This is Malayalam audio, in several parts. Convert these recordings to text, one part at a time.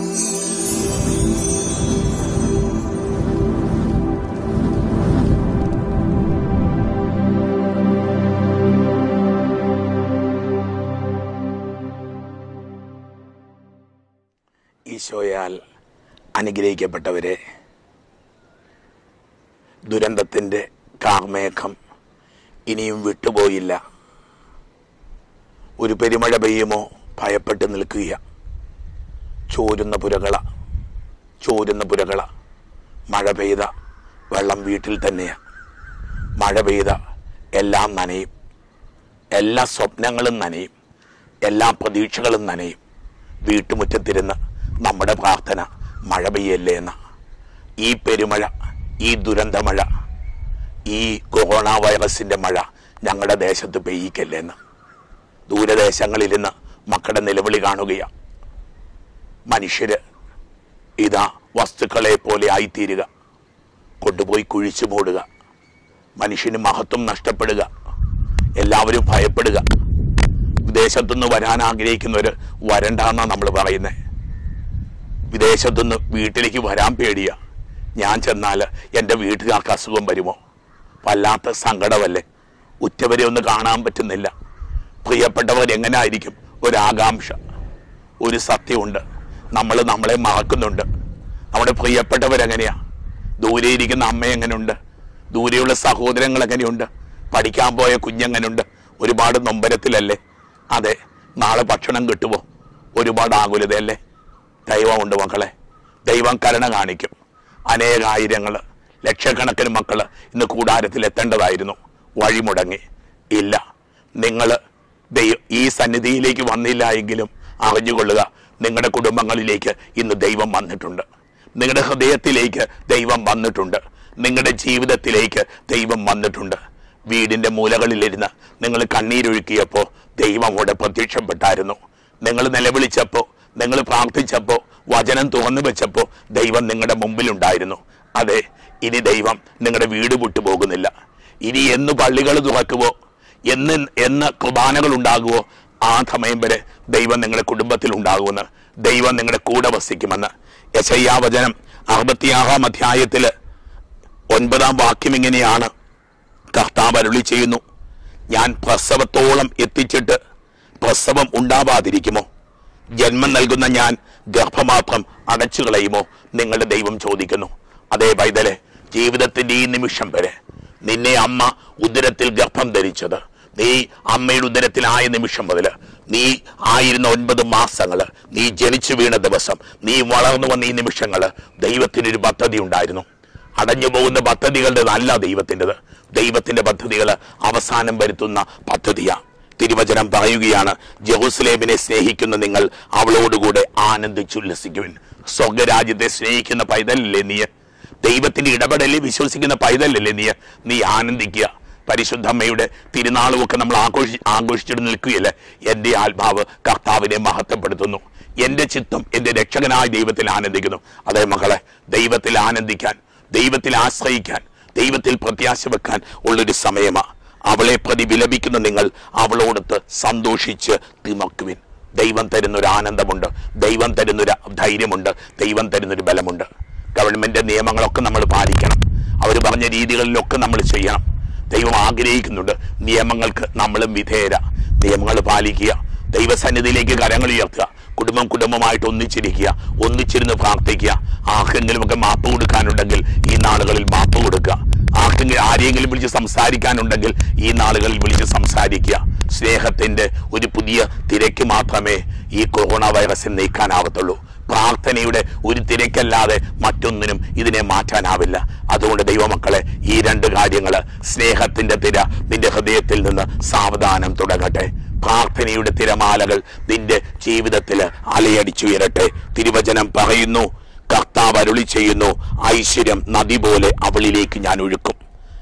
ഈശോയാൽ അനുഗ്രഹിക്കപ്പെട്ടവരെ ദുരന്തത്തിൻ്റെ കാർമേഘം ഇനിയും വിട്ടുപോയില്ല ഒരു പെരുമഴ പെയ്യുമോ ഭയപ്പെട്ട് നിൽക്കുക ചോരുന്ന പുരകള ചോരുന്ന പുരകള മഴ പെയ്ത വെള്ളം വീട്ടിൽ തന്നെയാണ് മഴ പെയ്ത എല്ലാം നനയും എല്ലാ സ്വപ്നങ്ങളും നനയും എല്ലാ പ്രതീക്ഷകളും നനയും വീട്ടുമുറ്റത്തിരുന്ന് നമ്മുടെ പ്രാർത്ഥന മഴ പെയ്യല്ലേ എന്ന ഈ പെരുമഴ ഈ ദുരന്തമഴ ഈ കൊറോണ വൈറസിന്റെ മഴ ഞങ്ങളുടെ ദേശത്ത് പെയ്യിക്കല്ലേ എന്ന് ദൂരദേശങ്ങളിൽ നിന്ന് മക്കളുടെ നിലവിളി കാണുകയാണ് മനുഷ്യര് ഇതാ വസ്തുക്കളെ പോലെ ആയിത്തീരുക കൊണ്ടുപോയി കുഴിച്ചു മൂടുക മനുഷ്യന് മഹത്വം നഷ്ടപ്പെടുക എല്ലാവരും ഭയപ്പെടുക വിദേശത്തുനിന്ന് വരാൻ ആഗ്രഹിക്കുന്നവര് വരണ്ടെന്നാ നമ്മൾ പറയുന്നത് വിദേശത്തുനിന്ന് വീട്ടിലേക്ക് വരാൻ പേടിയാ ഞാൻ ചെന്നാൽ എൻ്റെ വീട്ടുകാർക്ക് അസുഖം വരുമോ വല്ലാത്ത സങ്കടമല്ലേ ഉറ്റവരെ ഒന്ന് കാണാൻ പറ്റുന്നില്ല പ്രിയപ്പെട്ടവർ എങ്ങനായിരിക്കും ഒരാകാംക്ഷ ഒരു സത്യമുണ്ട് നമ്മൾ നമ്മളെ മറക്കുന്നുണ്ട് നമ്മുടെ പ്രിയപ്പെട്ടവരെങ്ങനെയാ ദൂരെ ഇരിക്കുന്ന അമ്മ എങ്ങനെയുണ്ട് ദൂരെയുള്ള സഹോദരങ്ങൾ എങ്ങനെയുണ്ട് പഠിക്കാൻ പോയ കുഞ്ഞെങ്ങനെയുണ്ട് ഒരുപാട് നൊമ്പരത്തിലല്ലേ അതെ നാളെ ഭക്ഷണം കിട്ടുമോ ഒരുപാട് ആകുലതയല്ലേ ദൈവമുണ്ട് മക്കളെ ദൈവം കരുണ കാണിക്കും അനേകായിരങ്ങൾ ലക്ഷക്കണക്കിന് മക്കൾ ഇന്ന് കൂടാരത്തിൽ എത്തേണ്ടതായിരുന്നു വഴിമുടങ്ങി ഇല്ല നിങ്ങൾ ഈ സന്നിധിയിലേക്ക് വന്നില്ല എങ്കിലും അറിഞ്ഞുകൊള്ളുക നിങ്ങളുടെ കുടുംബങ്ങളിലേക്ക് ഇന്ന് ദൈവം വന്നിട്ടുണ്ട് നിങ്ങളുടെ ഹൃദയത്തിലേക്ക് ദൈവം വന്നിട്ടുണ്ട് നിങ്ങളുടെ ജീവിതത്തിലേക്ക് ദൈവം വന്നിട്ടുണ്ട് വീടിന്റെ മൂലകളിലിരുന്ന് നിങ്ങൾ കണ്ണീരൊഴുക്കിയപ്പോൾ ദൈവം അവിടെ പ്രത്യക്ഷപ്പെട്ടായിരുന്നു നിങ്ങൾ നിലവിളിച്ചപ്പോൾ നിങ്ങൾ പ്രാർത്ഥിച്ചപ്പോൾ വചനം തുറന്നു വെച്ചപ്പോൾ ദൈവം നിങ്ങളുടെ മുമ്പിലുണ്ടായിരുന്നു അതെ ഇനി ദൈവം നിങ്ങളുടെ വീട് വിട്ടു പോകുന്നില്ല ഇനി എന്ന് പള്ളികൾ തുറക്കുവോ എന്ന് എന്ന് കുർബാനകൾ ഉണ്ടാകുവോ ആ സമയം വരെ ദൈവം നിങ്ങളുടെ കുടുംബത്തിൽ ഉണ്ടാകുമെന്ന് ദൈവം നിങ്ങളുടെ കൂടെ വസിക്കുമെന്ന് യശയ്യാവചനം അറുപത്തിയാറാം അധ്യായത്തില് ഒൻപതാം വാക്യം ഇങ്ങനെയാണ് കർത്താവ് അരുളി ചെയ്യുന്നു ഞാൻ പ്രസവത്തോളം എത്തിച്ചിട്ട് പ്രസവം ഉണ്ടാവാതിരിക്കുമോ ജന്മം നൽകുന്ന ഞാൻ ഗർഭമാത്രം അടച്ചു കളയുമോ നിങ്ങളുടെ ദൈവം ചോദിക്കുന്നു അതേ പൈതലെ ജീവിതത്തിന്റെ ഈ നിമിഷം വരെ നിന്നെ അമ്മ ഉദരത്തിൽ ഗർഭം ധരിച്ചത് നീ അമ്മയുടെ ഉദരത്തിലായ നിമിഷം മുതൽ നീ ആയിരുന്ന ഒൻപത് മാസങ്ങള് നീ ജനിച്ചു വീണ ദിവസം നീ വളർന്നു വന്ന ഈ നിമിഷങ്ങള് ദൈവത്തിനൊരു പദ്ധതി ഉണ്ടായിരുന്നു അടഞ്ഞു പോകുന്ന പദ്ധതികളുടെ അല്ല ദൈവത്തിൻ്റെത് ദൈവത്തിന്റെ പദ്ധതികൾ അവസാനം വരുത്തുന്ന പദ്ധതിയാ തിരുവചനം പറയുകയാണ് ജെറുസലേമിനെ സ്നേഹിക്കുന്ന നിങ്ങൾ അവളോടുകൂടെ ആനന്ദിച്ചുല്ലസിക്കുവിൻ സ്വർഗരാജ്യത്തെ സ്നേഹിക്കുന്ന പൈതലല്ലേ നീ ദൈവത്തിന്റെ ഇടപെടലിൽ വിശ്വസിക്കുന്ന പൈതലല്ലേ നീ നീ ആനന്ദിക്കുക പരിശുദ്ധമ്മയുടെ തിരുനാളും ഒക്കെ നമ്മൾ ആഘോഷി ആഘോഷിച്ചിട്ട് നിൽക്കുകയല്ലേ എൻ്റെ ആത്മാവ് കർത്താവിനെ മഹത്വപ്പെടുത്തുന്നു എൻ്റെ ചിത്തം എൻ്റെ രക്ഷകനായ ദൈവത്തിൽ ആനന്ദിക്കുന്നു അതേ മകളെ ദൈവത്തിൽ ആനന്ദിക്കാൻ ദൈവത്തിൽ ആശ്രയിക്കാൻ ദൈവത്തിൽ പ്രത്യാശ വെക്കാൻ ഉള്ളൊരു സമയമാ അവളെ പ്രതി വിലപിക്കുന്ന നിങ്ങൾ അവളോടൊത്ത് സന്തോഷിച്ച് തിമക്കുവിൻ ദൈവം തരുന്നൊരു ആനന്ദമുണ്ട് ദൈവം തരുന്നൊരു ധൈര്യമുണ്ട് ദൈവം തരുന്നൊരു ബലമുണ്ട് ഗവൺമെന്റ് നിയമങ്ങളൊക്കെ നമ്മൾ പാലിക്കണം അവർ പറഞ്ഞ രീതികളിലൊക്കെ നമ്മൾ ചെയ്യണം ദൈവം ആഗ്രഹിക്കുന്നുണ്ട് നിയമങ്ങൾക്ക് നമ്മളും വിധേയര നിയമങ്ങൾ പാലിക്കുക ദൈവസന്നിധിയിലേക്ക് കരങ്ങൾ ഉയർത്തുക കുടുംബം കുടുംബമായിട്ട് ഒന്നിച്ചിരിക്കുക ഒന്നിച്ചിരുന്ന് പ്രാർത്ഥിക്കുക ആർക്കെങ്കിലും ഒക്കെ മാപ്പ് കൊടുക്കാനുണ്ടെങ്കിൽ ഈ നാളുകളിൽ മാപ്പ് കൊടുക്കുക ആർക്കെങ്കിലും ആരെങ്കിലും വിളിച്ച് സംസാരിക്കാനുണ്ടെങ്കിൽ ഈ നാളുകളിൽ വിളിച്ച് സംസാരിക്കുക സ്നേഹത്തിന്റെ ഒരു പുതിയ തിരക്ക് മാത്രമേ ഈ കൊറോണ വൈറസിൽ നീക്കാനാവത്തുള്ളൂ പ്രാർത്ഥനയുടെ ഒരു തിരക്കല്ലാതെ മറ്റൊന്നിനും ഇതിനെ മാറ്റാനാവില്ല അതുകൊണ്ട് ദൈവമക്കളെ ഈ രണ്ട് കാര്യങ്ങൾ സ്നേഹത്തിന്റെ തിര നിന്റെ ഹൃദയത്തിൽ നിന്ന് സാവധാനം തുടങ്ങട്ടെ പ്രാർത്ഥനയുടെ തിരമാലകൾ നിന്റെ ജീവിതത്തിൽ അലയടിച്ചുയരട്ടെ തിരുവചനം പറയുന്നു കർത്താവ് അരുളി ചെയ്യുന്നു ഐശ്വര്യം നദി പോലെ അവളിലേക്ക് ഞാൻ ഒഴുക്കും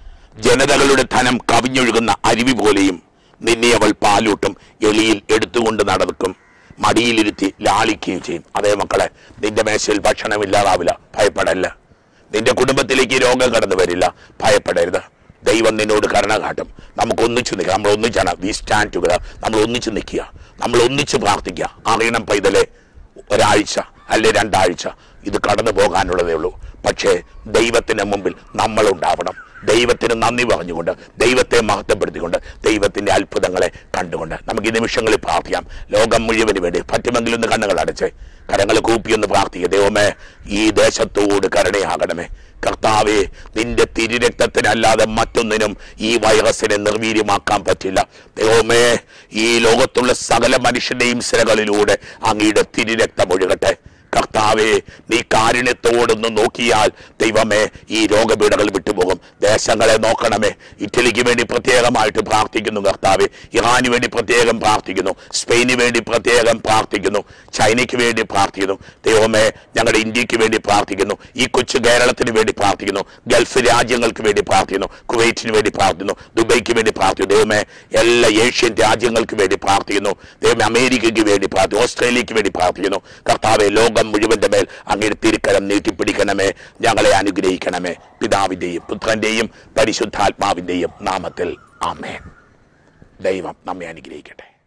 ജനതകളുടെ ധനം കവിഞ്ഞൊഴുകുന്ന അരുവി പോലെയും നിന്നെ അവൾ പാലൂട്ടും എളിയിൽ എടുത്തുകൊണ്ട് നടക്കും മടിയിലിരുത്തി ലാളിക്കുകയും ചെയ്യും അതേ മക്കളെ നിന്റെ മേശയിൽ ഭക്ഷണം ഇല്ലാതാവില്ല ഭയപ്പെടല്ല നിന്റെ കുടുംബത്തിലേക്ക് രോഗം കടന്നു വരില്ല ഭയപ്പെടരുത് ദൈവം നിന്നോട് കരുണ കാട്ടും നമുക്ക് ഒന്നിച്ചു നിൽക്കാം നമ്മൾ ഒന്നിച്ചാണ് വി സ്റ്റാൻഡ് ടുഗദർ നമ്മൾ ഒന്നിച്ചു നിൽക്കുക നമ്മൾ ഒന്നിച്ച് പ്രാർത്ഥിക്കുക അറിയണം പൈതലെ ഒരാഴ്ച അല്ലെ രണ്ടാഴ്ച ഇത് കടന്നു പോകാനുള്ളതേ ഉള്ളൂ പക്ഷേ ദൈവത്തിന് മുമ്പിൽ നമ്മൾ ഉണ്ടാവണം ദൈവത്തിന് നന്ദി പറഞ്ഞുകൊണ്ട് ദൈവത്തെ മഹത്വപ്പെടുത്തിക്കൊണ്ട് ദൈവത്തിന്റെ അത്ഭുതങ്ങളെ കണ്ടുകൊണ്ട് നമുക്ക് ഈ നിമിഷങ്ങളിൽ പ്രാർത്ഥിക്കാം ലോകം മുഴുവന് വേണ്ടി പറ്റുമെങ്കിൽ ഒന്ന് കണ്ണുകൾ അടച്ച് കരങ്ങൾ കൂപ്പിയൊന്ന് പ്രാർത്ഥിക്കുക ദൈവമേ ഈ ദേശത്തോട് കരുണയാകണമേ കർത്താവെ നിന്റെ തിരുരക്തത്തിനല്ലാതെ മറ്റൊന്നിനും ഈ വൈറസിനെ നിർവീര്യമാക്കാൻ പറ്റില്ല ദൈവമേ ഈ ലോകത്തുള്ള സകല മനുഷ്യന്റെയും സിരകളിലൂടെ അങ്ങയുടെ തിരുരക്തം ഒഴുകട്ടെ കർത്താവെ നീ കാരുണ്യത്തോടൊന്ന് നോക്കിയാൽ ദൈവമേ ഈ രോഗപീഠകൾ വിട്ടുപോകും ദേശങ്ങളെ നോക്കണമേ ഇറ്റലിക്ക് വേണ്ടി പ്രത്യേകമായിട്ട് പ്രാർത്ഥിക്കുന്നു കർത്താവെ ഇറാന് വേണ്ടി പ്രത്യേകം പ്രാർത്ഥിക്കുന്നു സ്പെയിന് വേണ്ടി പ്രത്യേകം പ്രാർത്ഥിക്കുന്നു ചൈനയ്ക്ക് വേണ്ടി പ്രാർത്ഥിക്കുന്നു ദൈവമേ ഞങ്ങളുടെ ഇന്ത്യക്ക് വേണ്ടി പ്രാർത്ഥിക്കുന്നു ഈ കൊച്ചു കേരളത്തിന് വേണ്ടി പ്രാർത്ഥിക്കുന്നു ഗൾഫ് രാജ്യങ്ങൾക്ക് വേണ്ടി പ്രാർത്ഥിക്കുന്നു കുവൈറ്റിന് വേണ്ടി പ്രാർത്ഥിക്കുന്നു ദുബൈക്ക് വേണ്ടി പ്രാർത്ഥിക്കുന്നു ദൈവമേ എല്ലാ ഏഷ്യൻ രാജ്യങ്ങൾക്ക് വേണ്ടി പ്രാർത്ഥിക്കുന്നു ദൈവമേ അമേരിക്കയ്ക്ക് വേണ്ടി പ്രാർത്ഥിക്കുന്നു ഓസ്ട്രേലിയക്ക് വേണ്ടി പ്രാർത്ഥിക്കുന്നു കർത്താവെ ലോകം മുഴുവന്റെ മേൽ അങ്ങയുടെ തിരുക്കരം നീട്ടിപ്പിടിക്കണമേ ഞങ്ങളെ അനുഗ്രഹിക്കണമേ പിതാവിന്റെയും പുത്രന്റെയും പരിശുദ്ധാത്മാവിന്റെയും നാമത്തിൽ ആമേൻ ദൈവം നമ്മെ അനുഗ്രഹിക്കട്ടെ